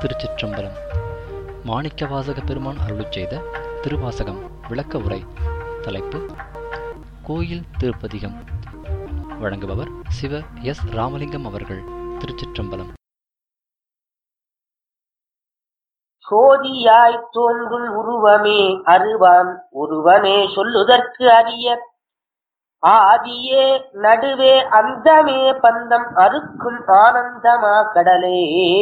திருச்சிற்றம்பலம் மாணிக்கவாசக பெருமான் அருளிச் செய்த திருவாசகம் விளக்க உரை தலைப்பு கோயில் திருப்பதிகம் வழங்குபவர் சிவ எஸ் ராமலிங்கம் அவர்கள் திருச்சிற்றம்பலம் சோதியாய்த் தோன்றும் உருவமே அருவாம் ஒருவனே சொல்லுதற்கு அரிய ஆதியே நடுவே அந்தமே பந்தம் அறுக்கும் ஆனந்தமா கடலே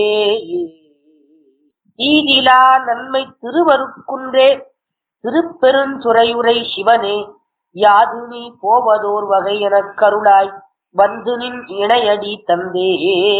ஈதிலா நன்மை திருவருக்குன்றே திருப்பெருந்துறையுரை சிவனே யாது நீ போவதோர் வகை எனக் கருளாய் வந்து நின் இணையடி தந்தே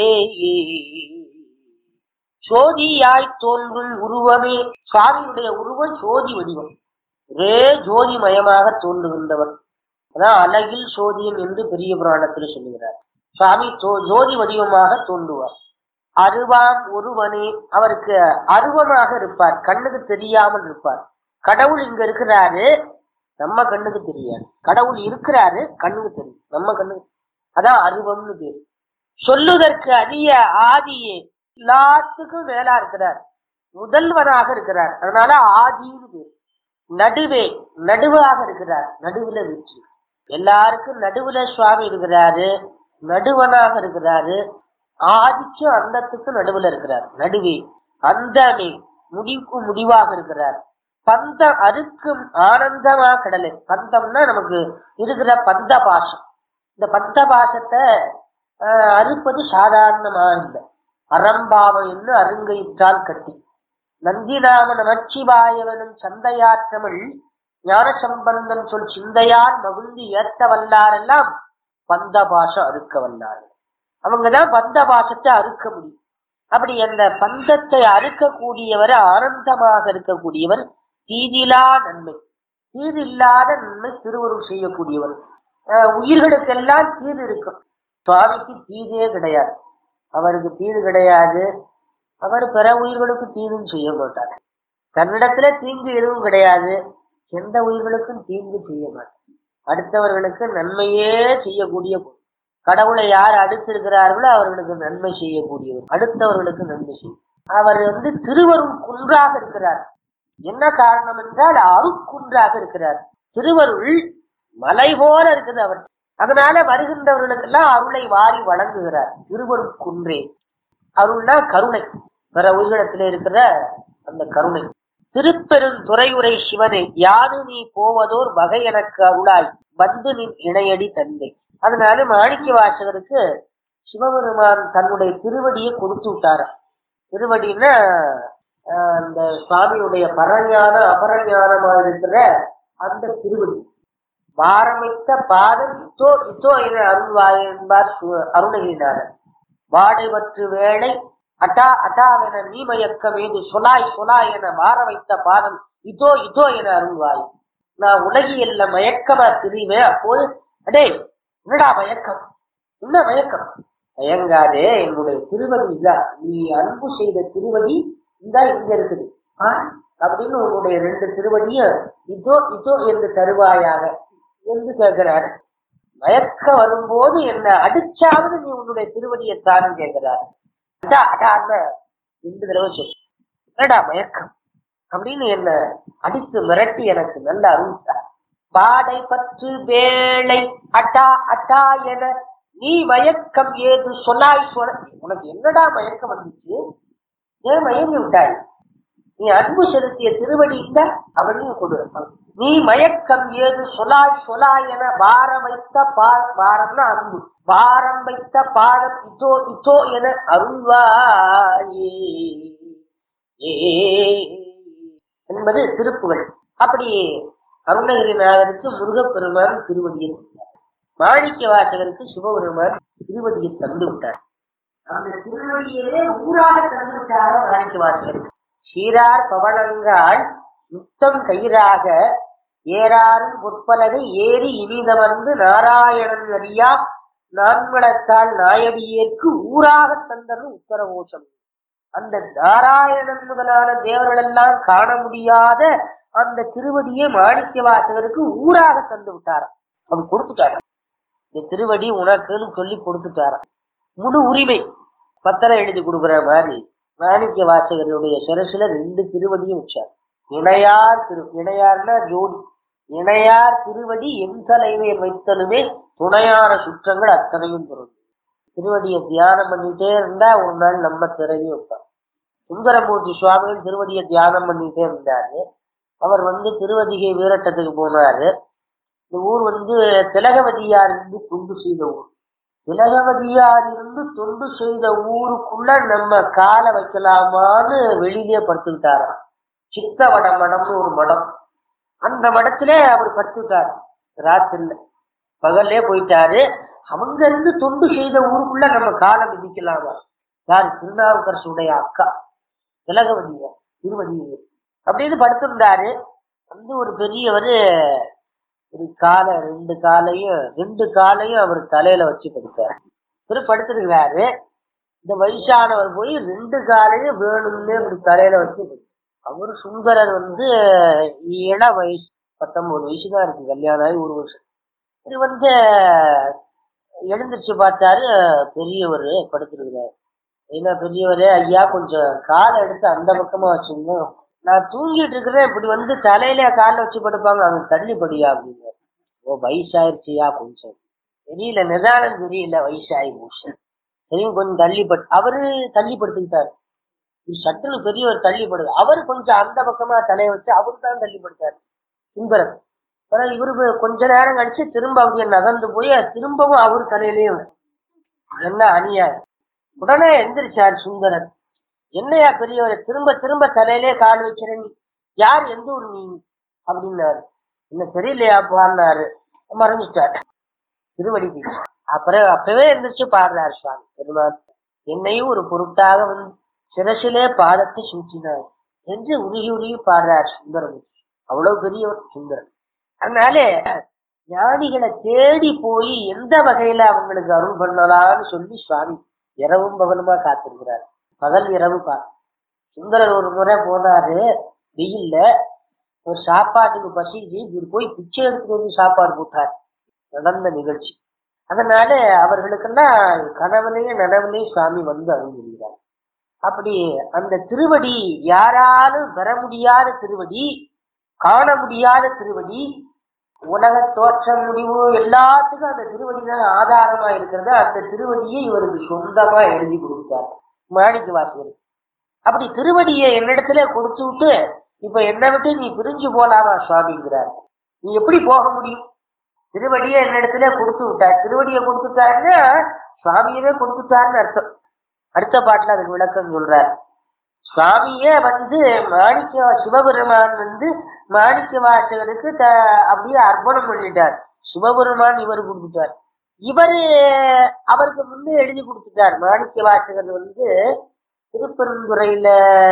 சோதியாய் தோன்றும் உருவமே சுவாமியுடைய உருவம் சோதி வடிவம் ஒரே ஜோதிமயமாக தோன்றுகின்றவர் அதான் அழகில் சோதியம் என்று பெரிய புராணத்தில் சொல்லுகிறார் சுவாமி தோ- ஜோதி வடிவமாக தோன்றுவார் அருவாம் ஒருவனே அவருக்கு அருவமாக இருப்பார் கண்ணுக்கு தெரியாமல் இருப்பார் கடவுள் இங்க இருக்கிறாரு நம்ம கண்ணுக்கு தெரியாது கடவுள் இருக்கிறாரு கண்ணுக்கு தெரியும் நம்ம கண்ணுக்கு அதான் அருவம்னு பேரு சொல்லுதற்கு அரிய ஆதியே எல்லாத்துக்கும் மேலா இருக்கிறார் முதல்வனாக இருக்கிறார் அதனால ஆதின்னு பேர் நடுவே நடுவாக இருக்கிறார் நடுவுல வெற்றி எல்லாருக்கும் நடுவுல சுவாமி இருக்கிறாரு நடுவனாக இருக்கிறாரு ஆதிக்கும் அந்தத்துக்கும் நடுவுல இருக்கிறார் நடுவே அந்தமே முடிவுக்கு முடிவாக இருக்கிறார் பந்தம் அறுக்கும் ஆனந்தமா கடலை பந்தம்னா நமக்கு இருக்கிற பந்த பாசம் இந்த பந்த பாசத்தை ஆஹ், அறுப்பது சாதாரணமா இல்லை அறம்பாவம் என்று அருங்கையிட்டால் கட்டி நந்திநாம நமச்சிவாயவனும் சந்தையாற்றமிழ் ஞான சம்பந்தன் சொல் சிந்தையால் மகிழ்ந்து ஏத்த வல்லாரெல்லாம் பந்த பாசம் அறுக்க வல்லார்கள் அவங்கதான் பந்த பாசத்தை அறுக்க முடியும் அப்படி அந்த பந்தத்தை அறுக்கக்கூடியவர் ஆனந்தமாக இருக்கக்கூடியவர் தீதிலா நன்மை தீதில்லாத நன்மை திருவருள் செய்யக்கூடியவர் அஹ் உயிர்களுக்கெல்லாம் தீது இருக்கும் சுவாமிக்கு தீதே கிடையாது அவருக்கு தீது கிடையாது அவர் பிற உயிர்களுக்கு தீதும் செய்ய மாட்டார் தன்னிடத்துல தீங்கு எதுவும் கிடையாது எந்த உயிர்களுக்கும் தீங்கு செய்ய மாட்டார் அடுத்தவர்களுக்கு நன்மையே செய்யக்கூடிய பொருள். கடவுளை யார் அடுத்திருக்கிறார்களோ அவர்களுக்கு நன்மை செய்யக்கூடியவர் அடுத்தவர்களுக்கு நன்மை செய்யும் அவர் வந்து திருவருள் குன்றாக இருக்கிறார் என்ன காரணம் என்றால் அருக்குன்றாக இருக்கிறார் திருவருள் மலை போல இருக்குது அவர் அதனால வருகின்றவர்களுக்கெல்லாம் அருளை வாரி வழங்குகிறார் திருவருள் குன்றே அருள்னா கருணை பிற உயிரிடத்திலே இருக்கிற அந்த கருணை திருப்பெருந்துறையுரை சிவனை யாது நீ போவதோர் வகை எனக்கு அருளாய் வந்து நின் இணையடி தந்தை அதனால மாணிக்க வாசகருக்கு சிவபெருமான் தன்னுடைய திருவடியை கொடுத்து விட்டாராம் திருவடின்னா ஆஹ், அந்த சுவாமியுடைய பரஞான அபரஞானமா இருக்கிற அந்த திருவடி வாரமைத்த பாதம் இத்தோ இத்தோ என அருள்வாய் என்பார் சு- அருணகிரிநாதர் வாடைவற்று வேளை அட்டா அட்டாவென நீ மயக்கம் ஏது சொலாய் சொலாய் என வார வைத்த பாதம் இதோ இதோ என அருள்வாய் நான் உலகியல்ல மயக்கமா திரிவேன் அப்போது அடே என்னடா மயக்கம் என்ன மயக்கம் மயங்காதே என்னுடைய திருவடி இல்ல நீ அன்பு செய்த திருவடி இந்தா இங்க இருக்குது ஆ? அப்படின்னு உன்னுடைய ரெண்டு திருவடியும் இதோ இதோ என்று தருவாயாக என்று கேட்கிறார் மயக்க வரும்போது என்ன அடிச்சாவது நீ உன்னுடைய திருவடியை தானம் கேட்கிறார் அடா அடான்னு ரெண்டு தடவை சொல்லு என்னடா மயக்கம் அப்படின்னு என்ன அடித்து மிரட்டி எனக்கு நல்ல அருள்தார் பாடை பற்று வேளை அட்டா அட்டா என நீ மயக்கம் ஏது சொல்லாய் சொல் உனக்கு என்னடா மயக்கம் வந்துச்சு ஏன் மயங்கி விட்டாய் நீ அன்பு செலுத்திய திருவடி இல்ல அவனையும் கொடு நீ மயக்கம் ஏது சொலாய் சொலாய் என வாரம் வைத்த பா வாரம்னா அன்பு வாரம் வைத்த பாதம் இதோ இதோ என அருள்வாயே ஏ என்பது திருப்புகள் அப்படி அருணகிரிநாதருக்கு முருகப்பெருமான் திருவடியை கொடுத்தார். மாணிக்க வாசகருக்கு சிவபெருமான் திருவடியை தந்து விட்டார் அந்த திருவடியிலே ஊராக தந்து விட்டாரோ மாணிக்க வாசகருக்கு சீரார் பவனங்கால் முத்தம் கயிறாக ஏறாரும் பொற்பலகை ஏறி இனிதமர்ந்து நாராயணன் அறியா நான்மலத்தால் நாயடியேற்கு ஊராக தந்தது உத்தரகோஷம் அந்த நாராயணன் முதலான தேவர்கள் எல்லாம் காண முடியாத அந்த திருவடியை மாணிக்க வாசகருக்கு ஊராக தந்து விட்டாராம் அவர் கொடுத்துட்டாராம் இந்த திருவடி உனக்குன்னு சொல்லி கொடுத்துட்டாராம் முழு உரிமை பத்திரம் எழுதி கொடுக்குற மாதிரி மாணிக்க வாசகருடைய சிரசுல ரெண்டு திருவடியும் வச்சார் இணையார் திரு இணையார்னா ஜோடி இணையார் திருவடி என் தலைமையில் வைத்தலுமே துணையான சுற்றங்கள் அத்தனையும் பொருள் திருவடியை தியானம் பண்ணிட்டே இருந்தா ஒரு நாள் நம்ம திறவி வைப்பார் சுந்தரமூர்த்தி சுவாமிகள் திருவடியை தியானம் பண்ணிட்டே இருந்தாரு அவர் வந்து திருவதிகை வீரட்டத்துக்கு போனாரு இந்த ஊர் வந்து திலகவதியார் இருந்து தொண்டு செய்த ஊர் திலகவதியார் இருந்து தொண்டு செய்த ஊருக்குள்ள நம்ம காலை வைக்கலாமான்னு வெளியிலே படுத்துக்கிட்டாராம் சித்தவட மடம்னு ஒரு மடம் அந்த மடத்திலே அவர் படுத்துட்டார் ராத்திரில பகல்லே போயிட்டாரு அவங்க இருந்து தொண்டு செய்த ஊருக்குள்ள நம்ம காலை மிதிக்கலாமா யார் திருநாவுக்கரசுடைய அக்கா திலகவதியார் திருவதியார் அப்படின்னு படுத்திருந்தாரு வந்து ஒரு பெரியவர் ஒரு காலை ரெண்டு காலையும் ரெண்டு காலையும் அவர் தலையில வச்சு படுத்தார் இவர் படுத்திருக்கிறாரு இந்த வயசானவர் போய் ரெண்டு காலையும் வேணும்னே இப்படி தலையில வச்சு படுத்தார். அவர் சுந்தரர் வந்து இள வயசு பத்தொன்பது வயசு தான் இருக்கு கல்யாணம் ஆகி ஒரு வருஷம் இது வந்து எழுந்திருச்சு பார்த்தாரு பெரியவர் படுத்திருக்கிறார் என்ன பெரியவரே ஐயா கொஞ்சம் காலை எடுத்து அந்த பக்கமா வச்சுங்க நான் தூங்கிட்டு இருக்கிறேன் இப்படி வந்து தலையில காலை வச்சு படுப்பாங்க அவங்க தள்ளி படியா அப்படின்னு ஓ வயசாயிருச்சியா கொஞ்சம் தெரியல நிதானம் தெரியல வயசாகி போச்சு சரியும் கொஞ்சம் தள்ளிப்பட்டு அவரு தள்ளி படுத்துக்கிட்டாரு சட்டுன்னு பெரியவர் தள்ளிப்படுது அவர் கொஞ்சம் அந்த பக்கமா தலையை வச்சு அவரு தான் தள்ளிப்படுத்தாரு சுந்தரர் அப்புறம் இவரு கொஞ்ச நேரம் கழிச்சு திரும்ப அப்படியே நகர்ந்து போய் திரும்பவும் அவர் தலையிலயும் என்ன அநியாயம் உடனே எந்திரிச்சார் சுந்தரர் என்னையா பெரியவர் திரும்ப திரும்ப தலையிலே கால் வைக்கிற நீ யார் எந்த ஊர் நீ அப்படின்னாரு என்ன தெரியலையாப்பான்னாரு மறைஞ்சிட்டார் திருவடிக்கு அப்புறம் அப்பவே எந்திரிச்சு பாடுறார் சுவாமி பெருமாள் என்னையும் ஒரு பொருட்டாக வந்து சிரசிலே பாதத்தை சூட்டினார் என்று உருகி உருகி பாடுறார் சுந்தரம் அவ்வளவு பெரியவர் சுந்தரன் அதனால ஞானிகளை தேடி போய் எந்த வகையில அவங்களுக்கு அருள் பண்ணலாம்னு சொல்லி சுவாமி இரவும் பகலுமா காத்திருக்கிறார் பகல் இரவு பா சுந்தரர் ஒரு முறை போனாரு வெயில்ல ஒரு சாப்பாட்டுக்கு பசிச்சு இவர் போய் பிச்சை எடுத்துட்டு வந்து சாப்பாடு போட்டார் நடந்த நிகழ்ச்சி அதனால அவர்களுக்கெல்லாம் கனவுலையும் நனவுலையும் சுவாமி வந்து அருள்கிறார் அப்படி அந்த திருவடி யாராலும் பெற முடியாத திருவடி காண முடியாத திருவடி உலக தோற்றம் முடிவு எல்லாத்துக்கும் அந்த திருவடி தான் ஆதாரமா இருக்கிறது அந்த திருவடியை இவருக்கு சொந்தமா எழுதி கொடுத்தார் மாணிக்க வாசகர் அப்படி திருவடியை என்னிடத்துல கொடுத்து விட்டு இப்ப என்னை விட்டு நீ பிரிஞ்சு போலாமா சுவாமிங்கிறார் நீ எப்படி போக முடியும் திருவடியை என்னிடத்துல கொடுத்து விட்டார் திருவடியை கொடுத்துட்டாருன்னா சுவாமியவே கொடுத்துட்டாருன்னு அர்த்தம் அடுத்த பாட்டுல அதுக்கு விளக்கம் சொல்றார் சுவாமியே வந்து மாணிக்க சிவபெருமான் வந்து மாணிக்க வாசகருக்கு த அப்படியே அர்ப்பணம் பண்ணிட்டார் சிவபெருமான் இவர் கொடுத்துட்டார் இவரு அவருக்கு முன்னே எழுதி கொடுத்துட்டார் மாணிக்க வாசகர் வந்து திருப்பெருந்துறையில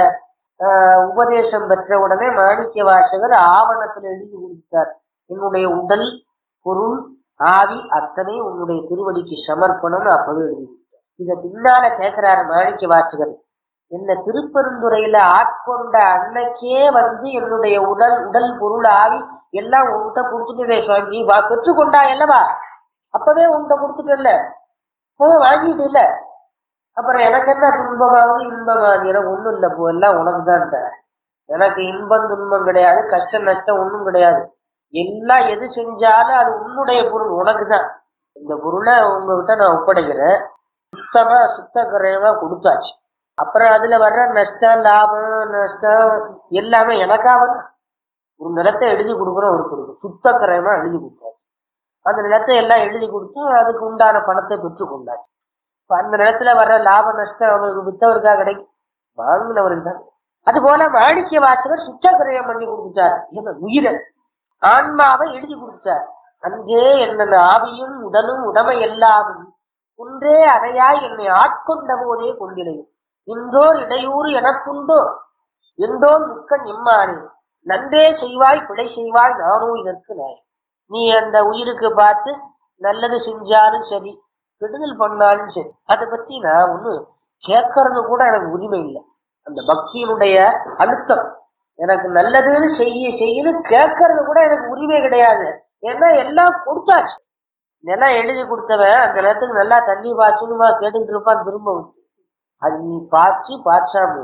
ஆஹ், உபதேசம் பெற்ற உடனே மாணிக்க வாசகர் ஆவணத்துல எழுதி கொடுத்தார் என்னுடைய உடல் பொருள் ஆவி அத்தனை உன்னுடைய திருவடிக்கு சமர்ப்பணம் அப்பவே எழுதி கொடுத்தார் இத பின்னால கேட்கிறாரு மாணிக்க வாசகர் என்ன திருப்பெருந்துறையில ஆட்கொண்ட அன்னைக்கே வந்து என்னுடைய உடல் உடல் பொருள் ஆவி எல்லாம் உன்கிட்ட கொடுத்துட்டே சுவாமி வா பெற்றுக்கொண்டா அல்லவா அப்பவே உன்கிட்ட கொடுத்துட்டல வாங்கிட்டு இல்ல அப்புறம் எனக்கு என்ன துன்பமாவது இன்பமாவது எனக்கு ஒண்ணும் இல்ல போ எல்லாம் உனக்கு தான் எனக்கு இன்பம் துன்பம் கிடையாது கஷ்டம் நஷ்டம் ஒண்ணும் கிடையாது எல்லாம் எது செஞ்சாலும் அது உன்னுடைய பொருள் உனக்கு தான் இந்த பொருளை உங்ககிட்ட நான் ஒப்படைக்கிறேன் சுத்தமா சுத்த கரையமா கொடுத்தாச்சு அப்புறம் அதுல வர்ற நஷ்டம் லாபம் நஷ்டம் எல்லாமே எனக்கா வரும் ஒரு நிலத்தை எழுதி கொடுக்குறோம் ஒருத்தருக்கு சுத்த கரையமா எழுதி கொடுத்தாரு அந்த நிலத்தை எல்லாம் எழுதி கொடுத்து அதுக்கு உண்டான பணத்தை பெற்றுக்கொண்டார் இப்ப அந்த நிலத்துல வர்ற லாப நஷ்டம் அவங்களுக்கு வித்தவருக்கா கிடைக்கும் வாங்கினவருக்கு தான் அது போல மாணிக்க வாசகர் சுத்தக்கிரயம் பண்ணி கொடுத்துட்டார் என்ன உயிரை ஆன்மாவை எழுதி கொடுத்தார் அங்கே என்ன ஆவியும் உடலும் உடமை எல்லாமும் குன்றே அறையாய் என்னை ஆட்கொண்ட போதே கொண்டிலையும் இன்றோர் இடையூறு எனக்குண்டோ என்றோன் முக்க நிம்மானே நன்றே செய்வாய் பிழை செய்வாய் நானோ இதற்கு நாய் நீ அந்த உயிருக்கு பார்த்து நல்லது செஞ்சாலும் சரி கெடுதல் பண்ணாலும் சரி அதை பத்தி நான் ஒண்ணு கேட்கறது கூட எனக்கு உரிமை இல்லை அந்த பக்தியினுடைய அழுத்தம் எனக்கு நல்லதுன்னு செய்ய செய்யணும் கேட்கறது கூட எனக்கு உரிமை கிடையாது ஏன்னா எல்லாம் கொடுத்தாச்சு நிலம் எழுதி கொடுத்தவன் அந்த நிலத்துக்கு நல்லா தண்ணி பாய்ச்சணுமா கேட்டுக்கிட்டு இருப்பான் திரும்ப வந்து அது நீ பாய்ச்சி பாய்ச்சாம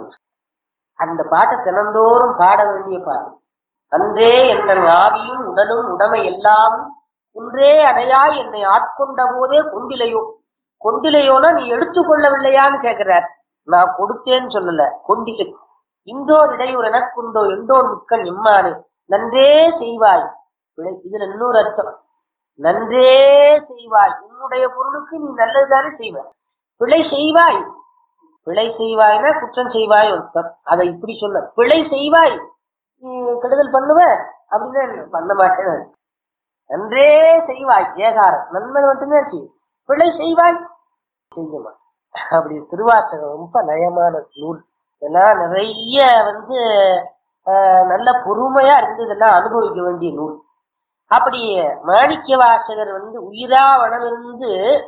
அந்த பாட்டை தினந்தோறும் பாட வேண்டிய பாட்டு அன்றே என் ஆவியும் உடலும் உடமை எல்லாம் ஒன்றே அடையா என்னை ஆட்கொண்ட போதே கொண்டிலையோ கொண்டிலையோனா நீ எடுத்துக்கொள்ளவில்லையான்னு கேட்கிறார் நான் கொடுத்தேன்னு சொல்லல கொண்டிலை இந்தோர் இடையூர் எனக்குண்டோ எந்தோர் முக்கன் எம்மானு நன்றே செய்வாய் பிழை- இதுல இன்னொரு அர்த்தம் நன்றே செய்வாய் உன்னுடைய பொருளுக்கு நீ நல்லதுதானே செய்வ பிழை செய்வாய் பிழை செய்வாய்னா குற்றம் செய்வாய் அர்த்தம் அதை இப்படி சொல்ல பிழை செய்வாய் நீ கெடுதல் பண்ணுவ அப்படின்னா என்ன? பண்ண மாட்டேன் நன்றே செய்வாய் ஏகாரம் நன்மை மட்டும்தான் செய் பிழை செய்வாய் செய்ய மாட்டேன் அப்படி திருவாசகம் ரொம்ப நயமான நூல் இதெல்லாம் நிறைய வந்து ஆஹ், நல்ல பொறுமையா இருந்து இதெல்லாம் அனுபவிக்க வேண்டிய நூல் அப்படி மாணிக்க வாசகர் வந்து உயிரா வனமிருந்து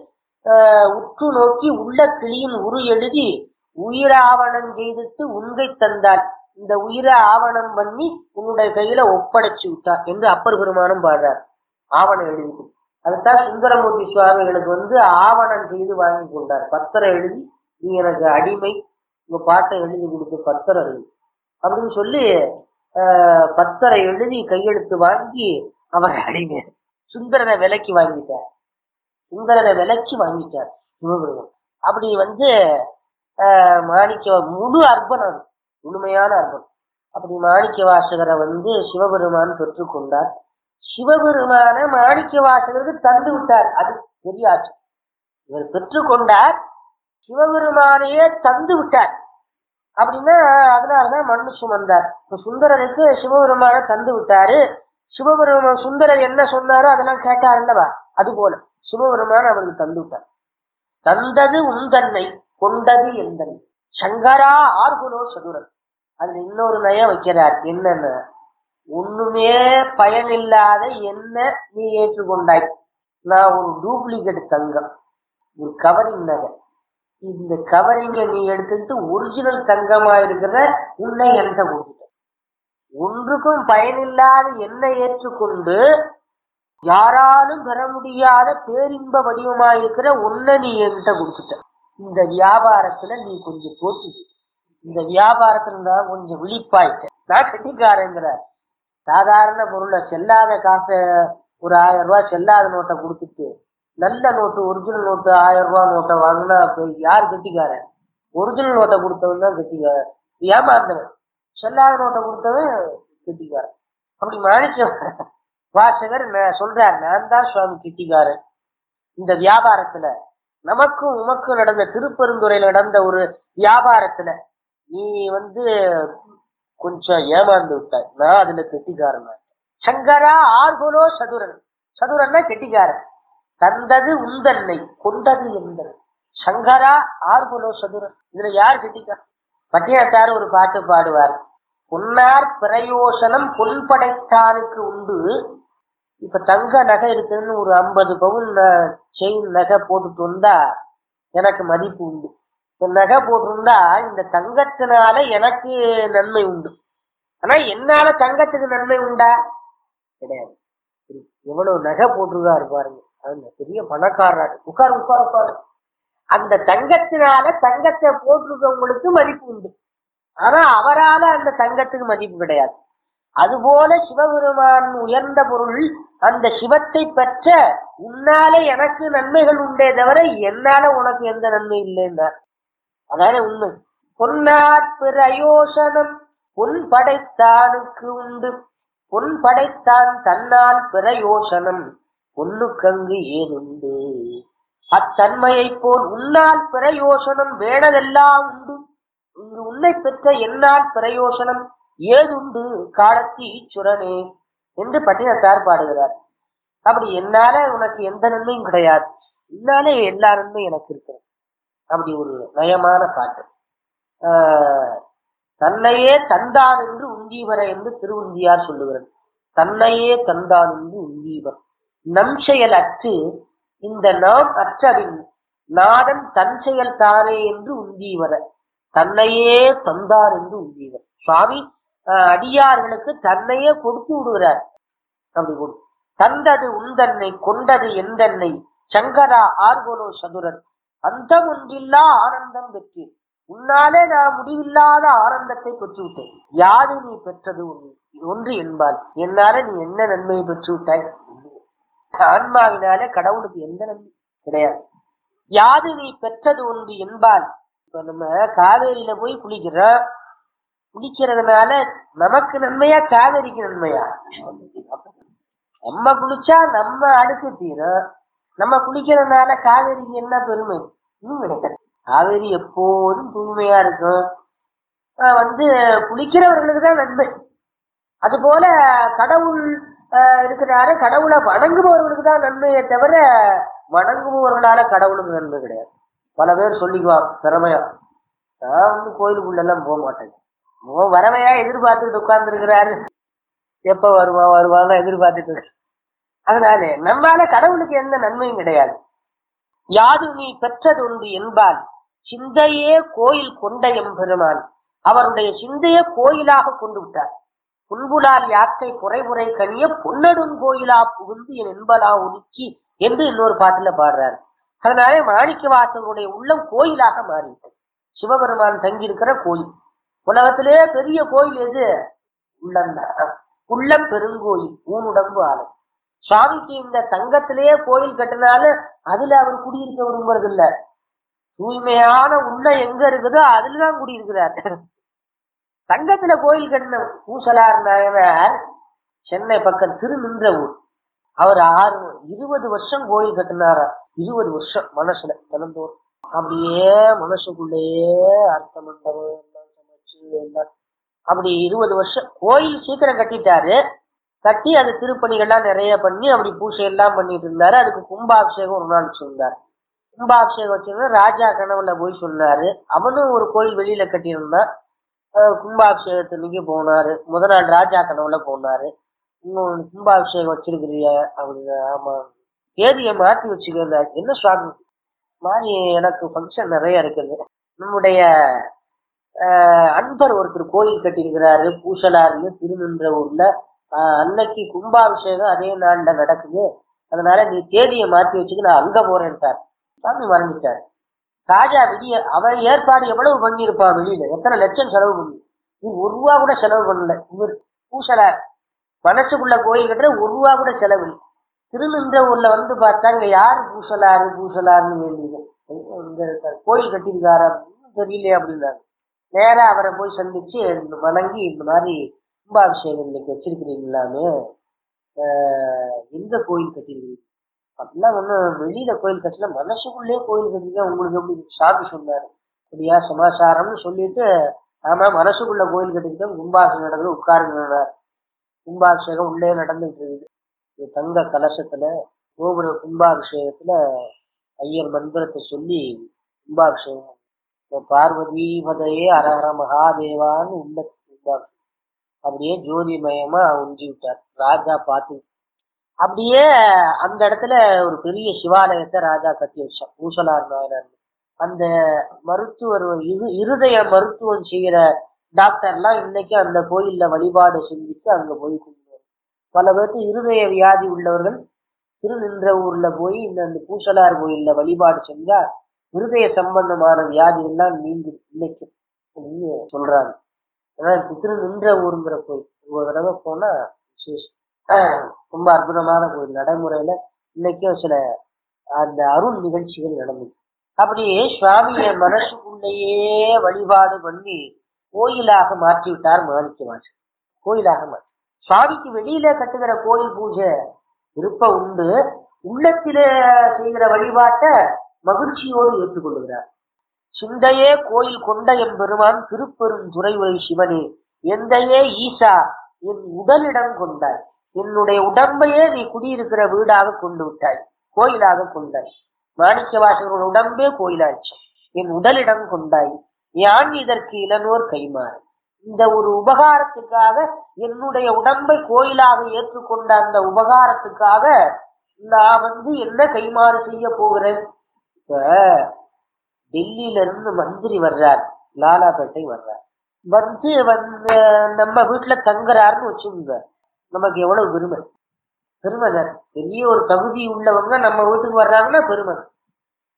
ஆஹ், உற்று நோக்கி உள்ள கிளியின் உரு எழுதி உயிராவணம் செய்துட்டு உண்கை தந்தார் இந்த உயிரை ஆவணம் பண்ணி உன்னுடைய கையில ஒப்படைச்சு விட்டார் என்று அப்பர் பெருமானும் பாடுறார் ஆவணம் எழுதி அதுதான் சுந்தரமூர்த்தி சுவாமிகளுக்கு வந்து ஆவணம் செய்து வாங்கி கொண்டார் பத்திரம் எழுதி நீ எனக்கு அடிமை உங்க பாட்டை எழுதி கொடுத்து பத்திரம் எழுதி அப்படின்னு சொல்லி ஆஹ், பத்திரை எழுதி கையெழுத்து வாங்கி அவர் அடிமை சுந்தரனை விலைக்கு வாங்கிட்டார் சுந்தரனை விலைக்கு வாங்கிட்டார் சிவபெருமான் அப்படி வந்து ஆஹ், மாணிக்க முழு அர்ப்பணம் முழுமையான அர்ப்பணம் அப்படி மாணிக்க வாசகரை வந்து சிவபெருமான் பெற்றுக்கொண்டார் சிவபெருமான மாணிக்க வாசகருக்கு தந்து விட்டார் அது பெரிய ஆட்சி இவர் பெற்றுக்கொண்டார் சிவபெருமானையே தந்து விட்டார் அப்படின்னா அதனாலதான் மண்ணு சுமந்தார் இப்ப சுந்தரருக்கு சிவபெருமான தந்து விட்டாரு சிவபெருமான் சுந்தரர் என்ன சொன்னாரோ அதெல்லாம் கேட்டார் அல்லவா அது போல சிவபெருமான் அவருக்கு தந்து விட்டார் தந்தது உந்தன்னை கொண்டது எந்தன் சங்கரா ஆர்குலோ சதுரன் அதுல இன்னொரு நயம் வைக்கிறார் என்னன்னு ஒண்ணுமே பயனில்லாத என்ன நீ ஏற்றுக்கொண்டாய் நான் ஒரு டூப்ளிகேட் தங்கம் ஒரு கவரிங் நகை இந்த கவரிங்க நீ எடுத்துக்கிட்டு ஒரிஜினல் தங்கமா இருக்கிற உன்னை என்கிட்ட கொடுத்துட்ட ஒன்றுக்கும் பயனில்லாத என்னை ஏற்றுக்கொண்டு யாராலும் பெற முடியாத பேரின்ப வடிவமா இருக்கிற உன்னை நீ என்கிட்ட கொடுத்துட்ட இந்த வியாபாரத்துல நீ கொஞ்சம் போட்டு இந்த வியாபாரத்துல நான் கொஞ்சம் விழிப்பாயிட்ட நான் கட்டிக்காரங்கிற சாதாரண பொருளை செல்லாத காசை ஒரு ஆயிரம் ரூபாய் செல்லாத நோட்டை கொடுத்துட்டு நல்ல நோட்டு ஒரிஜினல் நோட்டு ஆயிரம் ரூபாய் நோட்டை வாங்கினா அப்ப யார் கட்டிக்காரன் ஒரிஜினல் நோட்டை கொடுத்தவன் தான் கட்டிக்காரன் ஏமாந்தவன் செல்லாத நோட்டை கொடுத்தவன் கட்டிக்காரன் அப்படி மாணிக்க வாசகர் நான் சொல்றார் நான் தான் சுவாமி கெட்டிக்காரன் இந்த வியாபாரத்துல நமக்கும் உமக்கும் நடந்த திருப்பெருந்துறையில நடந்த ஒரு வியாபாரத்துல நீ வந்து கொஞ்சம் ஏமாந்து விட்டாய் நான் அதுல கெட்டிக்காரன் சங்கரா ஆர்குலோ சதுரன் சதுரன்னா கெட்டிக்காரன் தந்தது உந்தன்னை கொண்டது எந்தன் சங்கரா ஆர்குலோ சதுரன் இதுல யார் கெட்டிக்காரன் பட்டினத்தார் ஒரு பாட்டு பாடுவார் பொன்னார் பிரயோசனம் பொன் படைத்தானுக்கு உண்டு இப்ப தங்க நகை இருக்குன்னு ஒரு ஐம்பது பவுன் செயின் நகை போட்டுட்டு வந்தா எனக்கு மதிப்பு உண்டு இந்த நகை போட்டிருந்தா இந்த தங்கத்தினால எனக்கு நன்மை உண்டு ஆனா என்னால தங்கத்துக்கு நன்மை உண்டா கிடையாது எவ்வளவு நகை போட்டிருக்காரு பாருங்க அந்த பெரிய பணக்காரர் உட்கார் உட்கார் உட்கார் அந்த தங்கத்தினால தங்கத்தை போட்டிருக்கவங்களுக்கு மதிப்பு உண்டு ஆனா அவரால அந்த தங்கத்துக்கு மதிப்பு கிடையாது அதுபோல சிவபெருமான் உயர்ந்த பொருள் அந்த சிவத்தை பெற்ற உன்னாலே எனக்கு நன்மைகள் உண்டே தவிர என்னால உனக்கு எந்த நன்மை இல்லைன்னார் அதான உண்மை பொன்னார் பிரயோசனம் பொன் படைத்தானுக்கு உண்டு பொன் படைத்தான் தன்னால் பிரயோசனம் பொன்னுக்கங்கு ஏனுண்டு அத்தன்மையைப் போல் உன்னால் பிரயோசனம் வேணதெல்லாம் உண்டு இங்கு உன்னை பெற்ற என்னால் பிரயோசனம் ஏதுண்டு காலத்து ஈச்சுரனே என்று பட்டினத்தார் பாடுகிறார் அப்படி என்னால உனக்கு எந்த நன்மையும் கிடையாது என்னாலே எல்லா நன்மையும் எனக்கு இருக்கிறது அப்படி ஒரு நயமான பாட்டு ஆஹ் தன்னையே தந்தான் என்று உந்தீவர என்று திருவுந்தியார் சொல்லுகிறது தன்னையே தந்தான் என்று உந்தீவர் நம் செயல் அற்று இந்த நாம் அற்றவின் நாடன் தன் செயல் தானே என்று உந்தீவர தன்னையே தந்தார் என்று உந்தீவர் சுவாமி ஆஹ் அடியார்களுக்கு தன்னையே கொடுத்து விடுகிறார் அப்படி கொடு தந்தது உந்தன்னை கொண்டது எந்தன்னை சங்கரா ஆர்கோலோ சதுரன் அந்த ஒன்றில்லா ஆனந்தம் பெற்றேன் உன்னாலே நான் முடிவில்லாத ஆனந்தத்தை பெற்று விட்டேன் யாது நீ பெற்றது ஒன்று ஒன்று என்பால் என்னால நீ என்ன நன்மையை பெற்று விட்டாய் ஆன்மாவினாலே கடவுளுக்கு எந்த நன்மை கிடையாது யாது நீ பெற்றது ஒன்று என்பால் இப்ப நம்ம காவேரியில போய் குளிக்கிறோம் குளிக்கிறதுனால நமக்கு நன்மையா காவேரிக்கு நன்மையா நம்ம குளிச்சா நம்ம அழுக்கு தீரும் நம்ம குளிக்கிறதுனால காவேரிக்கு என்ன பெருமை இன்னும் கிடையாது காவேரி எப்போதும் தூய்மையா இருக்கும் ஆஹ் வந்து குளிக்கிறவர்களுக்கு தான் நன்மை அது போல கடவுள் ஆஹ் இருக்கிறாரு கடவுளை வணங்குபவர்களுக்கு தான் நன்மையே தவிர வணங்குபவர்களால கடவுளுக்கு நன்மை கிடையாது பல பேர் சொல்லிக்குவாங்க திறமையா நான் வந்து கோயிலுக்குள்ள எல்லாம் போக மாட்டேன் மோ வரவையா எதிர்பார்த்துட்டு உட்கார்ந்து இருக்கிறாரு எப்ப வருவா வருவான்னு எதிர்பார்த்துட்டு இருக்கு அதனால நம்மால கடவுளுக்கு எந்த நன்மையும் கிடையாது யாது நீ பெற்றது ஒன்று என்பால் சிந்தையே கோயில் கொண்ட எம்பெருமான் அவருடைய சிந்தையே கோயிலாக கொண்டு விட்டார் புன்புலால் யாக்கை குறைமுறை கனிய பொன்னடும் கோயிலா புகுந்து என் என்பலா ஒதுக்கி என்று இன்னொரு பாட்டுல பாடுறாரு அதனாலே மாணிக்க வாசகருடைய உள்ளம் கோயிலாக மாறிவிட்டது சிவபெருமான் தங்கியிருக்கிற கோயில் உலகத்திலே பெரிய கோயில் எது உள்ளம்தான் உள்ளம் பெருங்கோயில் ஊனுடம்பு ஆலை சுவாமிக்கு இந்த தங்கத்திலேயே கோயில் கட்டினாலும் அதுல அவர் குடியிருக்க விரும்புறது இல்ல தூய்மையான உள்ள எங்க இருக்குதோ அதுலதான் குடியிருக்கிறார் தங்கத்துல கோயில் கட்டின பூசலார் நாயனார் சென்னை பக்கம் திருநின்ற ஊர் அவர் ஆறு இருபது வருஷம் கோயில் கட்டினாரா இருபது வருஷம் மனசுல தினந்தோறும் அப்படியே மனசுக்குள்ளேயே அர்த்த மண்டபம் எல்லாம் சமைச்சு எல்லாம் அப்படி இருபது வருஷம் கோயில் சீக்கிரம் கட்டிட்டாரு கட்டி அது திருப்பணிகள்லாம் நிறைய பண்ணி அப்படி பூஜை எல்லாம் பண்ணிட்டு இருந்தாரு அதுக்கு கும்பாபிஷேகம் ஒரு நாள் சொன்னார் கும்பாபிஷேகம் வச்சிருந்தா ராஜா கனவுல போய் சொன்னாரு அவனும் ஒரு கோயில் வெளியில கட்டியிருந்தான் அஹ் கும்பாபிஷேகத்துக்கு போனாரு முத நாள் ராஜா கனவுல போனாரு இன்னொன்று கும்பாபிஷேகம் வச்சிருக்கிறிய அப்படின்னு ஆமா தேதியை மாத்தி வச்சுக்கிறாரு என்ன சுவாமி மாதிரி எனக்கு ஃபங்க்ஷன் நிறைய இருக்குது நம்முடைய ஆஹ், அன்பர் ஒருத்தர் கோயில் கட்டியிருக்கிறாரு பூசலார்னு திருநின்ற ஊர்ல ஆஹ், அன்னைக்கு கும்பாபிஷேகம் அதே நாள்ல நடக்குது அதனால நீ தேதியை மாத்தி வச்சுக்க நான் அங்க போறேன் சார் சாமி மறந்துட்டார் ராஜா விடிய அவன் ஏற்பாடு எவ்வளவு பண்ணியிருப்பான் வெளியில எத்தனை லட்சம் செலவு பண்ணி நீ ஒரு ரூபா கூட செலவு பண்ணல இவர் பூசலார் மனசுக்குள்ள கோயில் கட்டுற ஒரு ரூபா கூட செலவு இல்லை திருநின்ற ஊர்ல வந்து பார்த்தா இங்க யாரு பூசலாரு பூசலாருன்னு வேண்டியது இங்க இருக்காரு. கோயில் கட்டியிருக்காரா இன்னும் தெரியலையே அப்படின்னாரு நேரா அவரை போய் சந்திச்சு இந்த வணங்கி இந்த மாதிரி கும்பாபிஷேகம் இன்னைக்கு வச்சிருக்கிறீங்களாமே ஆஹ் எங்க கோயில் கட்டிருக்கீங்க அப்படிலாம் ஒன்றும் வெளியில கோயில் கட்டல மனசுக்குள்ளே கோயில் கட்டிருக்கேன் உங்களுக்கு எப்படி சாமி சொன்னாரு அப்படியா சமாசாரம்னு சொல்லிட்டு ஆமா மனசுக்குள்ள கோயில் கட்டிருக்கேன் கும்பாபிஷேகம் நடக்குது உட்காருங்க கும்பாபிஷேகம் உள்ளே நடந்துட்டு இருக்குது இது தங்க கலசத்துல கோபுர கும்பாபிஷேகத்துல ஐயர் மந்திரத்தை சொல்லி கும்பாபிஷேகம் இப்ப பார்வதி பதையே அரஹர மகாதேவான்னு உள்ள கும்பாபிஷேகம் அப்படியே ஜோதிமயமா உஞ்சி விட்டார் ராஜா பார்த்து அப்படியே அந்த இடத்துல ஒரு பெரிய சிவாலயத்தை ராஜா கட்டி வச்சான் பூசலார் நாயனார் அந்த மருத்துவர் இரு இருதய மருத்துவம் செய்யற டாக்டர்லாம் இன்னைக்கு அந்த கோயில்ல வழிபாடு செஞ்சுட்டு அங்க போய் கும்பிடுவாங்க பல பேருக்கு இருதய வியாதி உள்ளவர்கள் திருநின்ற ஊர்ல போய் இந்த அந்த பூசலார் கோயில்ல வழிபாடு செஞ்சா இருதய சம்பந்தமான வியாதி எல்லாம் நீங்கு இன்னைக்கு அப்படின்னு சொல்றாங்க அதான் திருநின்ற ஊருங்கிற கோயில் ஒரு தடவை போனா விசேஷம் ரொம்ப அற்புதமான கோயில் நடைமுறையில இன்னைக்கும் சில அந்த அருள் நிகழ்ச்சிகள் நடந்தது அப்படி சுவாமிய மனசுக்குள்ளேயே வழிபாடு பண்ணி கோயிலாக மாற்றி விட்டார் மாணிக்க வாசன் கோயிலாக மாற்றி சுவாமிக்கு வெளியில கட்டுகிற கோயில் பூஜை விருப்பம் உண்டு உள்ளத்திலே செய்கிற வழிபாட்டை மகிழ்ச்சியோடு ஏற்றுக்கொள்கிறார் சிந்தையே கோயில் கொண்ட எம்பெருமான் திருப்பெரும் துறைவுரை சிவனே எந்தையே ஈசா என் உடலிடம் கொண்டாய் என்னுடைய உடம்பையே நீ குடியிருக்கிற வீடாக கொண்டு விட்டாய் கோயிலாக கொண்டாய் மாணிக்க வாசகரோட உடம்பே கோயிலாச்சு என் உடலிடம் கொண்டாய் யான் இதற்கு இளனோர் கைமாறு இந்த ஒரு உபகாரத்துக்காக என்னுடைய உடம்பை கோயிலாக ஏற்றுக்கொண்ட அந்த உபகாரத்துக்காக நான் வந்து என்ன கைமாறு செய்ய போகிறேன் இப்ப டெல்லியில இருந்து மந்திரி வர்றார் லாலாபேட்டை வர்றார் வந்து வந்து நம்ம வீட்டுல தங்குறாருன்னு வச்சுக்கோங்க நமக்கு எவ்வளவு பெருமை பெருமை தானே. பெரிய ஒரு தகுதி உள்ளவங்க நம்ம வீட்டுக்கு வர்றாங்கன்னா பெருமை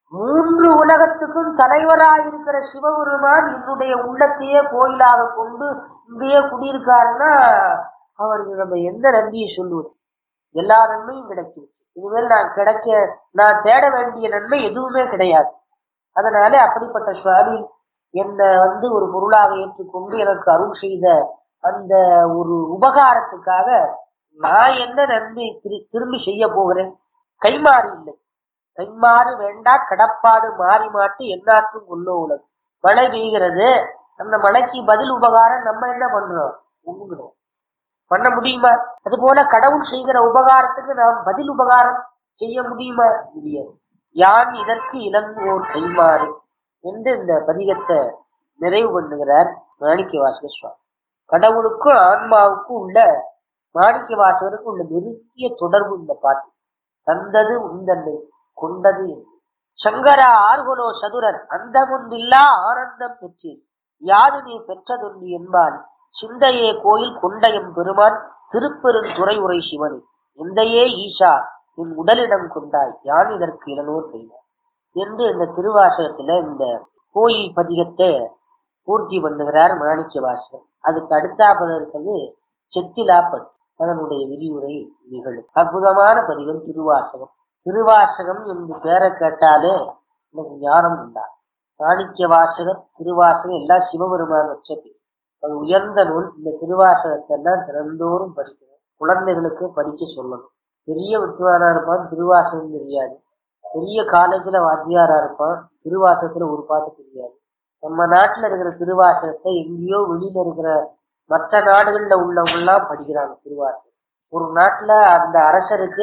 மூன்று உலகத்துக்கும் தலைவராயிருக்கிற சிவபெருமான் என்னுடைய உள்ளத்தையே கோயிலாக கொண்டு இங்கேயே குடியிருக்காருன்னா அவருக்கு நம்ம எந்த நன்மையை சொல்லுவது எல்லா நன்மையும் கிடைக்கும் இனிமேல் நான் கிடைக்க நான் தேட வேண்டிய நன்மை எதுவுமே கிடையாது அதனால அப்படிப்பட்ட சுவாமி என்னை வந்து ஒரு பொருளாக ஏற்றுக்கொண்டு எனக்கு அருள் செய்த அந்த ஒரு உபகாரத்துக்காக நான் என்ன நன்மை திரு- திரும்பி செய்ய போகிறேன் கைமாறு இல்லை கைமாறு வேண்டா கடப்பாடு மாறி மாட்டு எந்நாட்டும் கொள்ளோ உலகு மழை பெய்கிறது அந்த மழைக்கு பதில் உபகாரம் நம்ம என்ன பண்றோம் ஒண்ணும் கிடையாது. பண்ண முடியுமா அது போல கடவுள் செய்கிற உபகாரத்துக்கு நாம் பதில் உபகாரம் செய்ய முடியுமா முடியாது யான் இதற்கு இளங்கோர் கைமாறு என்று இந்த பதிகத்தை நிறைவு பண்ணுகிறார் மாணிக்க வாசக சுவாமி கடவுளுக்கும் ஆன்மாவுக்கும் உள்ள மாணிக்க வாசகருக்கும் உள்ள நெருங்கிய தொடர்பு இந்த பாட்டு தந்தது உந்தன்னை கொண்டது என்று சங்கரா ஆர்குலோ சதுரர் அந்தமுன்றில்லா ஆனந்தம் பெற்றேன் யாது நீ பெற்றதொன்று என்பான் சிந்தையே கோயில் கொண்டயம் பெருமான் திருப்பெருந்துறை உரை சிவனே எந்தையே ஈஷா உன் உடலிடம் கொண்டாய் யான் இதற்கு இளநூர் செய்தார் என்று இந்த திருவாசகத்துல இந்த கோயில் பதிகத்தை பூர்த்தி பண்ணுகிறார் மாணிக்க வாசகர் அதுக்கு அடுத்தாப்பது இருக்கிறது செத்திலாப்பட் அதனுடைய விரிவுரை நிகழும் அற்புதமான பதிகம் திருவாசகம் திருவாசகம் என்று பெயரை கேட்டாலே எனக்கு ஞானம் உண்டா மாணிக்க வாசகர் திருவாசகம் எல்லாம் சிவபெருமான் வச்சது அது உயர்ந்த நூல் இந்த திருவாசகத்தை எல்லாம் திறந்தோறும் படிக்கணும் குழந்தைகளுக்கு படிக்க சொல்லணும் பெரிய வித்வானா இருப்பான் திருவாசகம் தெரியாது பெரிய காலேஜ்ல வாத்தியாரா இருப்பான் திருவாசகத்துல ஒரு பாட்டு தெரியாது நம்ம நாட்டுல இருக்கிற திருவாசகத்தை எங்கேயோ வெளியில இருக்கிற மற்ற நாடுகள்ல உள்ளவங்க எல்லாம் படிக்கிறாங்க திருவாசகம் ஒரு நாட்டுல அந்த அரசருக்கு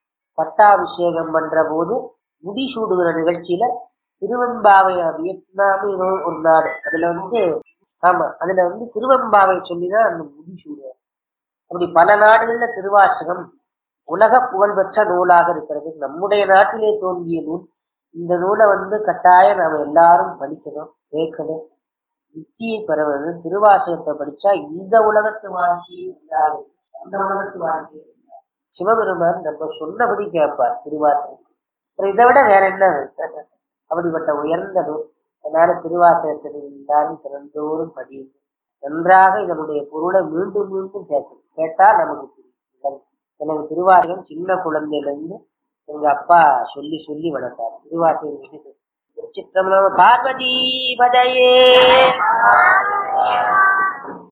பட்டாபிஷேகம் பண்ற போது முடி சூடுகிற நிகழ்ச்சியில திருவெம்பாவை வியட்நாம் ஏதோ ஒரு நாடு அதுல வந்து ஆமா அதுல வந்து திருவெம்பாவை சொல்லிதான் அந்த முடி சூடுவார் அப்படி பல நாடுகள்ல திருவாசகம் உலக புகழ்பெற்ற நூலாக இருக்கிறது நம்முடைய நாட்டிலே தோன்றிய நூல் இந்த நூலை வந்து கட்டாயம் நாம எல்லாரும் படிக்கணும் கேட்கணும் முக்தியை பெறுவது திருவாசகத்தை படிச்சா இந்த உலகத்து வாழ்க்கையே இல்லாது அந்த உலகத்து வாழ்க்கையே இல்லாது. சிவபெருமான் நம்ம சொன்னபடி கேட்பார் திருவாசகம் அப்புறம் இதை விட வேற என்ன அப்படிப்பட்ட உயர்ந்த நூல் அதனால திருவாசகத்தை எல்லாரும் திறந்தோறும் படியுங்க நன்றாக இதனுடைய பொருளை மீண்டும் மீண்டும் கேட்கணும் கேட்டா நமக்கு புரியும் எனக்கு திருவாசகம் சின்ன குழந்தையில இருந்து எங்க அப்பா சொல்லி சொல்லி வளர்த்தார் திருவாசகம் சிற்றம்பலம் பார்வதி பதையே